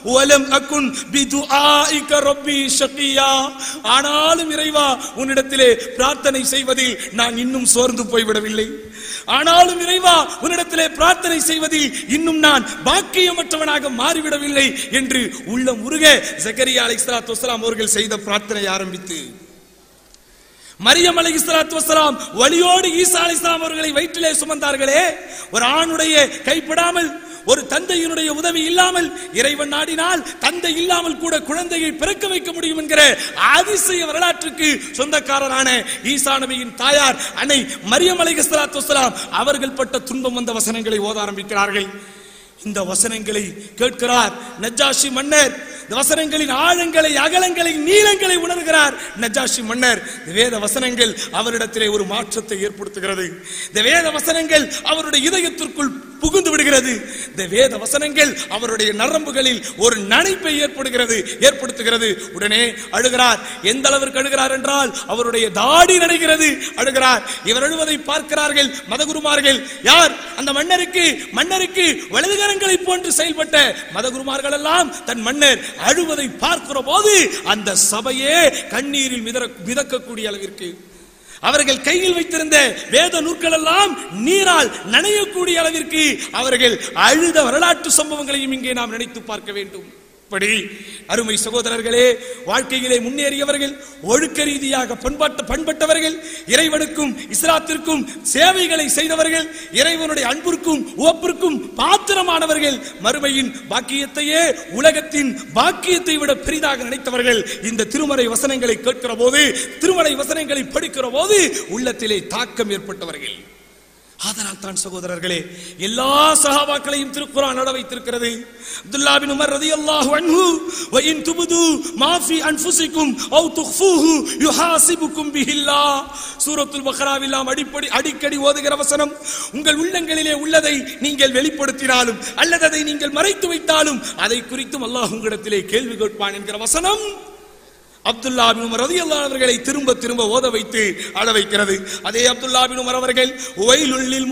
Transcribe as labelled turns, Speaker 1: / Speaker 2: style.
Speaker 1: வலம் அகுன் பிதுஆஇக ரப்பி ஷகியா ஆனாலும் இறைவா உன்னிடத்திலே பிரார்த்தனை செய்வதில் நான் இன்னும் சோர்ந்து போய்விடவில்லை ஆனாலும் இறைவா உன்னிடத்திலே பிரார்த்தனை செய்வதில் இன்னும் நான் பாக்கியமற்றவனாக மாறிவிடவில்லை என்று உள்ளம் உருக ஜக்கரியா அலைஹிஸ்ஸலாத்து வஸ்ஸலாம் அவர்கள் செய்த பிரார்த்தனை ஆரம்பித்து மரியம் அலை இஸ்லாத்து வசலாம் வழியோடு ஈசா அலை அவர்களை வயிற்றிலே சுமந்தார்களே ஒரு ஆணுடைய கைப்படாமல் ஒரு தந்தையினுடைய உதவி இல்லாமல் இறைவன் நாடினால் தந்தை இல்லாமல் கூட குழந்தையை பிறக்க வைக்க முடியும் என்கிற அதிசய வரலாற்றுக்கு சொந்தக்காரரான ஈசா நபியின் தாயார் அன்னை மரியம் அலை இஸ்லாத்து வசலாம் அவர்கள் பட்ட துன்பம் வந்த வசனங்களை ஓத ஆரம்பிக்கிறார்கள் இந்த வசனங்களை கேட்கிறார் நஜாஷி மன்னர் இந்த வசனங்களின் ஆழங்களை அகலங்களை நீளங்களை உணர்கிறார் நஜாஷி மன்னர் இந்த வேத வசனங்கள் அவரிடத்திலே ஒரு மாற்றத்தை ஏற்படுத்துகிறது இந்த வேத வசனங்கள் அவருடைய இதயத்திற்குள் புகுந்து விடுகிறது இந்த வேத வசனங்கள் அவருடைய நரம்புகளில் ஒரு நனைப்பை ஏற்படுகிறது ஏற்படுத்துகிறது உடனே அழுகிறார் எந்த அளவிற்கு அழுகிறார் என்றால் அவருடைய தாடி நனைகிறது அழுகிறார் இவர் அழுவதை பார்க்கிறார்கள் மதகுருமார்கள் யார் அந்த மன்னருக்கு மன்னருக்கு வலதுகரங்களை போன்று செயல்பட்ட மதகுருமார்கள் எல்லாம் தன் மன்னர் அழுவதை பார்க்கிற போது அந்த சபையே கண்ணீரில் மிதற மிதக்கக்கூடிய அளவிற்கு அவர்கள் கையில் வைத்திருந்த வேத நூற்கள் எல்லாம் நீரால் நனையக்கூடிய அளவிற்கு அவர்கள் அழுத வரலாற்று சம்பவங்களையும் இங்கே நாம் நினைத்து பார்க்க வேண்டும் இப்படி அருமை சகோதரர்களே வாழ்க்கையிலே முன்னேறியவர்கள் ஒழுக்க ரீதியாக பண்பாட்ட பண்பட்டவர்கள் இறைவனுக்கும் இஸ்லாத்திற்கும் சேவைகளை செய்தவர்கள் இறைவனுடைய அன்பிற்கும் உவப்பிற்கும் பாத்திரமானவர்கள் மறுமையின் பாக்கியத்தையே உலகத்தின் பாக்கியத்தை விட பெரிதாக நினைத்தவர்கள் இந்த திருமறை வசனங்களை கேட்கிற போது திருமறை வசனங்களை படிக்கிற போது உள்ளத்திலே தாக்கம் ஏற்பட்டவர்கள் அதனால் தான் சகோதரர்களே எல்லா சஹாபாக்களையும் திருக்குறான் நட வைத்திருக்கிறது அப்துல்லா பின் உமர் ரலியல்லாஹு அன்ஹு வ இன் துபுது மா ஃபி அன்ஃபுசிக்கும் அவ் துக்ஃபூஹு யுஹாசிபுக்கும் பிஹில்லாஹ் சூரத்துல் பக்ராவில் நாம் அடிப்படி அடிக்கடி ஓதுகிற வசனம் உங்கள் உள்ளங்களிலே உள்ளதை நீங்கள் வெளிப்படுத்தினாலும் அல்லது அதை நீங்கள் மறைத்து வைத்தாலும் அதை குறித்தும் அல்லாஹ் உங்களிடத்திலே கேள்வி கேட்பான் என்கிற வசனம் அப்துல்லா பின் உமர் ரலியல்லாஹு அவர்களை திரும்ப திரும்ப ஓத வைத்து அழ வைக்கிறது அதே அப்துல்லா பின் உமர் அவர்கள் ஒயிலுள்ளில்